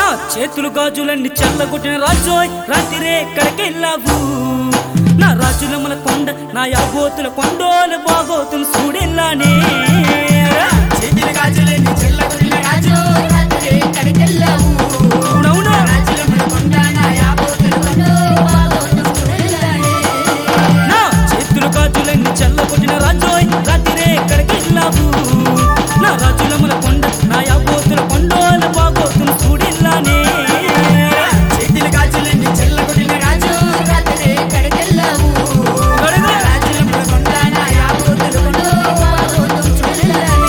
నా చేతులు గాజులన్నీ చల్లగొట్టిన రాజోయ్ రాత్రిరే ఎక్కడికెళ్ళావు నా రాజులమ్మల కొండ నా యాగోతుల కొండోలు బాగోతులు చూడెళ్ళానే చేతిన గాజులన్నీ చెల్లగొట్టిన రాజు రాత్రి ఎక్కడికెళ్ళావు అవునవును రాజులమ్మల కొండ నా యాబోతులు కొండో బాగోతులు చూడెళ్ళానే. నా చేతులు గాజులన్నీ చల్లగొట్టిన రాజోయ్ రాత్రిరే ఎక్కడికెళ్ళావు నా రాజులమ్మల కొండ నా యాగోతుల కొండోలు బాగోతులు చూడెళ్ళానే చేతిన గాజులన్నీ చెల్లగొట్టిన రాజు రాత్రి ఎక్కడికెళ్ళావు గడుగు. రాజులమ్మల కొండ నా యాబోతులు కొండో బాగోతులు చూడెళ్ళానే.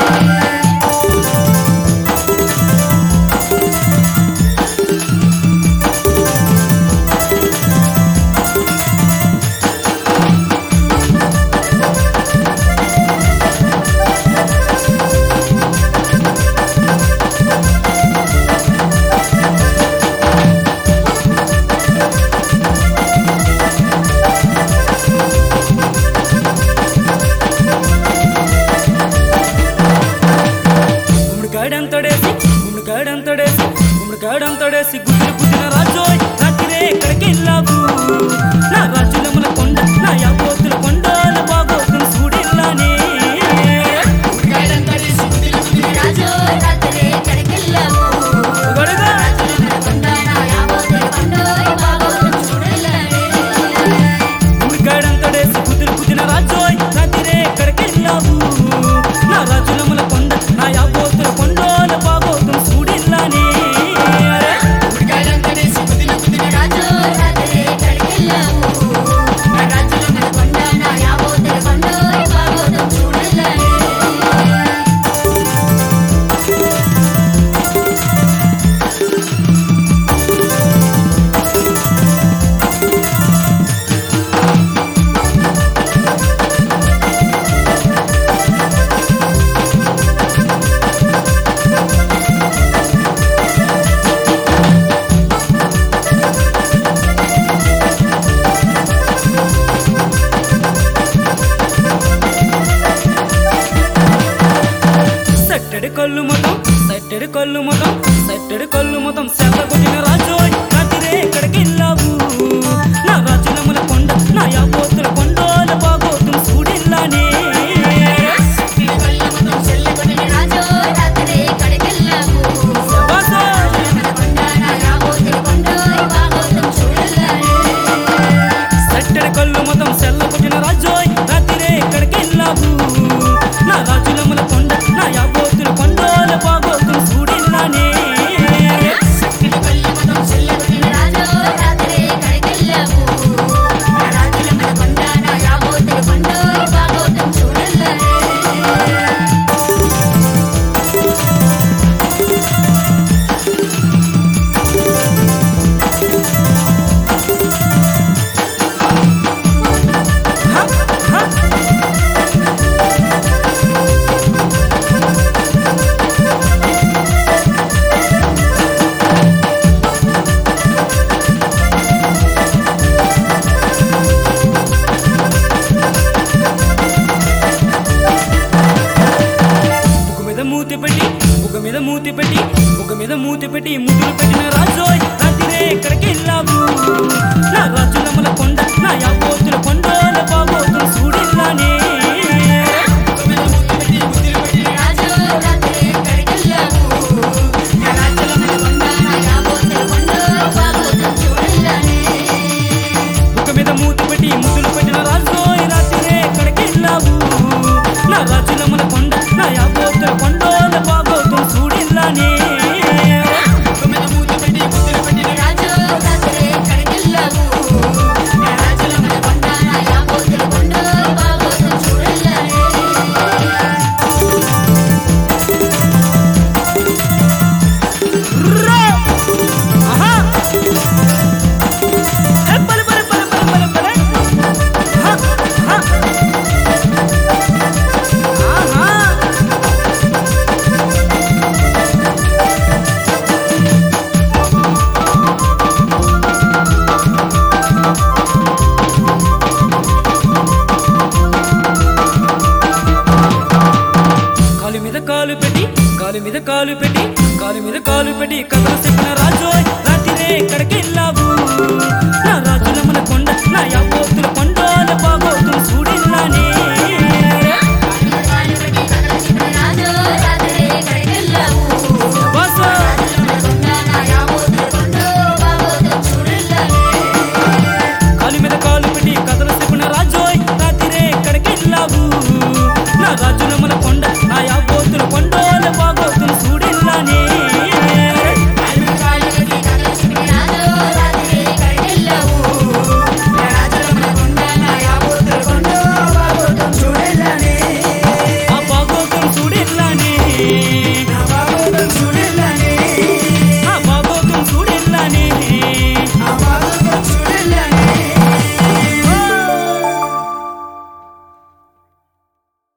గుమ్మడి కాడంతడేసి గుమ్మడి కాడంతడేసి గుమ్మడి కాడంతడేసి గుద్దులు గుద్దిన రాజోయ్ రాత్రిరే ఎక్కడికి వెళ్ళావు నా రాజులముల కొండ నా యాపోతుల కొండల బాగోతులు చూడిల్లానే ఉరికాయలంతా తీసి గుదిలు గుదిలి రాజు రాత్రి ఎక్కడికెళ్ళావు గడుగు. రాజులమ్మల కొండ నా యాబోతులు కొండో బాగోతులు చూడెళ్ళానే. గుమ్మడి కాడంతడేసి గుద్దులు గుద్దిన రాజోయ్ రాత్రిరే ఎక్కడికి వెళ్ళావు నా రాజులముల కొండ నా యాపోతుల కొండల బాగోతులు చూడిల్లానే ఉరికాయలంతా తీసి గుదిలు గుదిలి రాజు రాత్రి ఎక్కడికెళ్ళావు నా రాజులమ్మల కొండ నా యాబోతులు కొండో బాగోతులు చూడెళ్ళానే. సట్టెడు కళ్ళు మొత్తం సట్టెడు కళ్ళు మొత్తం సట్టెడు కళ్ళు మొత్తం సెల్ల కొట్టిన రాజోయ్ రాత్రిరే ఎక్కడికి వెళ్ళావు నా రాజులమ్మల కొండ నా యాపోతుల కొండోల బాగోతులు చూడిల్లానే పిడికల్ల మొత్తం చెల్లగొట్టిన రాజు రాత్రి ఎక్కడికెళ్ళావు శబాసా. రాజులమ్మల కొండ నా యాబోతులు కొండో బాగోతులు చూడెళ్ళానే. సట్టెడు కళ్ళు మొత్తం సెల్ల కొట్టిన రాజోయ్ రాత్రిరే ఎక్కడికి వెళ్ళావు నా రాజులమ్మల కొండ నా యాపోతుల కొండోల బాగోతులు చూడిల్లానే పిడికల్ల మొత్తం చెల్లగొట్టిన రాజు రాత్రి ఎక్కడికెళ్ళావు రాజులమ్మల కొండ నా యాబోతులు కొండో బాగోతులు చూడెళ్ళానే. హ, హ. బుగ్గ మీద మూతి పెట్టి బుగ్గ మీద మూతి పెట్టి బుగ్గ మీద మూతి పెట్టి ముద్దులు పెట్టిన రాజోయ్ రాత్రిరే ఎక్కడికి వెళ్ళావు నా రాజులమ్మల కొండ నా యాపోతుల కొండల బాగోతులు చూడిల్లానే రాజు రాత్రి ఎక్కడికెళ్ళావు రాజులమ్మల కొండ నా యాబోతులు కొండో బాగోతులు చూడెళ్ళానే. బుగ్గ మీద మూతి పెట్టి ముద్దులు పెట్టిన రాజోయ్ రాత్రిరే ఎక్కడికి వెళ్ళావు నా రాజులమ్మల కొండ నా యాపోతుల కొండల బాగోతులు చూడిల్లానే రాజు రాత్రి ఎక్కడికెళ్ళావు రాజులమ్మల కొండ నా యాబోతులు కొండో బాగోతులు పెట్టి కాలు మీద కాలు పెట్టి కాలు మీద కాలు పెట్టి కథలు చెప్పిన రాజు రాత్రిరే ఎక్కడికెళ్ళావు నా రాజుల మన కొండ నా యాపోతుల కొండల బాగోతులు చూడిల్లానే